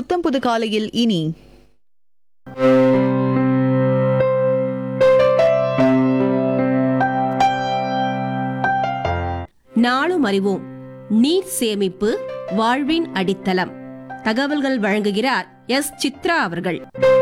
புத்தம் புது காலையில் இனி நாளும் அறிவோம் நீர் சேமிப்பு வாழ்வின் அடித்தளம் தகவல்கள் வழங்குகிறார் எஸ் சித்ரா அவர்கள்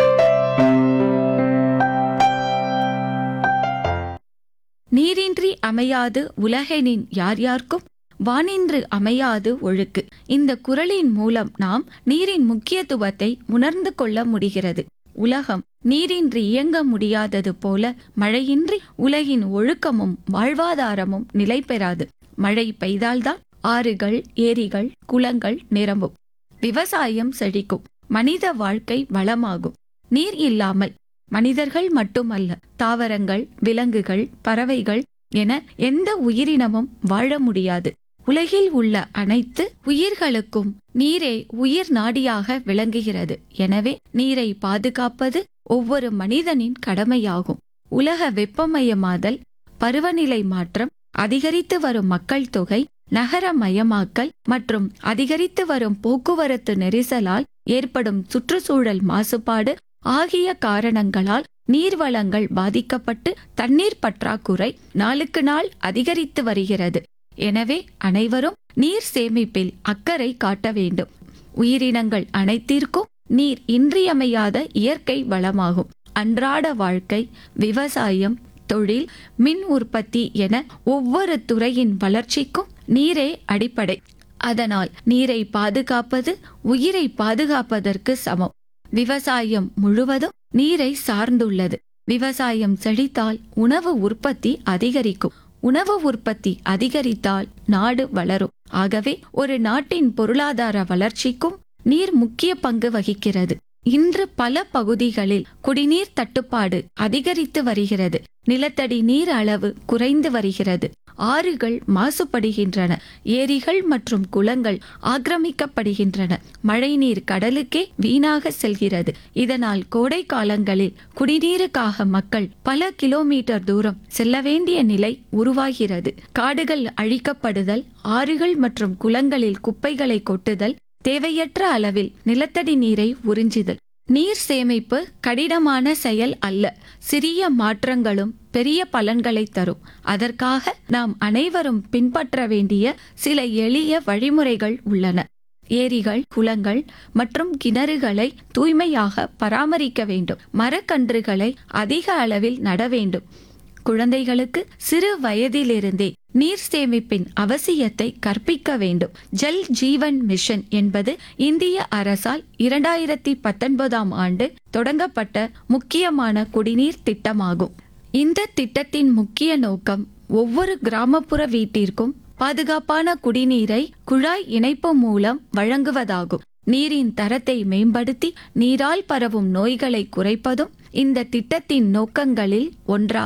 நீரின்றி அமையாது உலகெனின் யார் யார்க்கும் வானின்று அமையாது ஒழுக்கு இந்த குறளின் மூலம் நாம் நீரின் முக்கியத்துவத்தை உணர்ந்து கொள்ள முடிகிறது உலகம் நீரின்றி இயங்க முடியாதது போல மழையின்றி உலகின் ஒழுக்கமும் வாழ்வாதாரமும் நிலை பெறாது மழை பெய்தால்தான் ஆறுகள் ஏரிகள் குளங்கள் நிரம்பும் விவசாயம் செழிக்கும் மனித வாழ்க்கை வளமாகும் நீர் இல்லாமல் மனிதர்கள் மட்டுமல்ல தாவரங்கள் விலங்குகள் பறவைகள் என எந்த உயிரினமும் வாழ முடியாது உலகில் உள்ள அனைத்து உயிர்களுக்கும் நீரே உயிர் நாடியாக விளங்குகிறது எனவே நீரை பாதுகாப்பது ஒவ்வொரு மனிதனின் கடமையாகும் உலக வெப்பமயமாதல் பருவநிலை மாற்றம் அதிகரித்து வரும் மக்கள் தொகை நகரமயமாக்கல் மற்றும் அதிகரித்து வரும் போக்குவரத்து நெரிசலால் ஏற்படும் சுற்றுச்சூழல் மாசுபாடு ஆகிய காரணங்களால் நீர்வளங்கள் பாதிக்கப்பட்டு தண்ணீர் பற்றாக்குறை நாளுக்கு நாள் அதிகரித்து வருகிறது எனவே அனைவரும் நீர் சேமிப்பில் அக்கறை காட்ட வேண்டும் உயிரினங்கள் அனைத்திற்கும் நீர் இன்றியமையாத இயற்கை வளமாகும் அன்றாட வாழ்க்கை விவசாயம் தொழில் மின் உற்பத்தி என ஒவ்வொரு துறையின் வளர்ச்சிக்கும் நீரே அடிப்படை அதனால் நீரை பாதுகாப்பது உயிரை பாதுகாப்பதற்கு சமம் விவசாயம் முழுவதும் நீரை சார்ந்துள்ளது விவசாயம் செழித்தால் உணவு உற்பத்தி அதிகரிக்கும் உணவு உற்பத்தி அதிகரித்தால் நாடு வளரும் ஆகவே ஒரு நாட்டின் பொருளாதார வளர்ச்சிக்கும் நீர் முக்கிய பங்கு வகிக்கிறது இன்று பல பகுதிகளில் குடிநீர் தட்டுப்பாடு அதிகரித்து வருகிறது நிலத்தடி நீர் அளவு குறைந்து வருகிறது ஆறுகள் மாசுபடுகின்றன ஏரிகள் மற்றும் குளங்கள் ஆக்கிரமிக்கப்படுகின்றன மழைநீர் கடலுக்கே வீணாக செல்கிறது இதனால் கோடை காலங்களில் குடிநீருக்காக மக்கள் பல கிலோமீட்டர் தூரம் செல்ல வேண்டிய நிலை உருவாகிறது காடுகள் அழிக்கப்படுதல் ஆறுகள் மற்றும் குளங்களில் குப்பைகளை கொட்டுதல் தேவையற்ற அளவில் நிலத்தடி நீரை உறிஞ்சுதல் நீர் சேமிப்பு கடினமான செயல் அல்ல சிறிய மாற்றங்களும் பெரிய பலன்களை தரும் அதற்காக நாம் அனைவரும் பின்பற்ற வேண்டிய சில எளிய வழிமுறைகள் உள்ளன ஏரிகள் குளங்கள் மற்றும் கிணறுகளை தூய்மையாக பராமரிக்க வேண்டும் மரக்கன்றுகளை அதிக அளவில் நட வேண்டும் குழந்தைகளுக்கு சிறு வயதிலிருந்தே நீர் சேமிப்பின் அவசியத்தை கற்பிக்க வேண்டும் ஜல் ஜீவன் மிஷன் என்பது இந்திய அரசால் இரண்டாயிரத்தி பத்தொன்பதாம் ஆண்டு தொடங்கப்பட்ட முக்கியமான குடிநீர் திட்டமாகும் இந்த திட்டத்தின் முக்கிய நோக்கம் ஒவ்வொரு கிராமப்புற வீட்டிற்கும் பாதுகாப்பான குடிநீரை குழாய் இணைப்பு மூலம் வழங்குவதாகும் நீரின் தரத்தை மேம்படுத்தி நீரால் பரவும் நோய்களை குறைப்பதும் இந்த திட்டத்தின் நோக்கங்களில் ஒன்றாகும்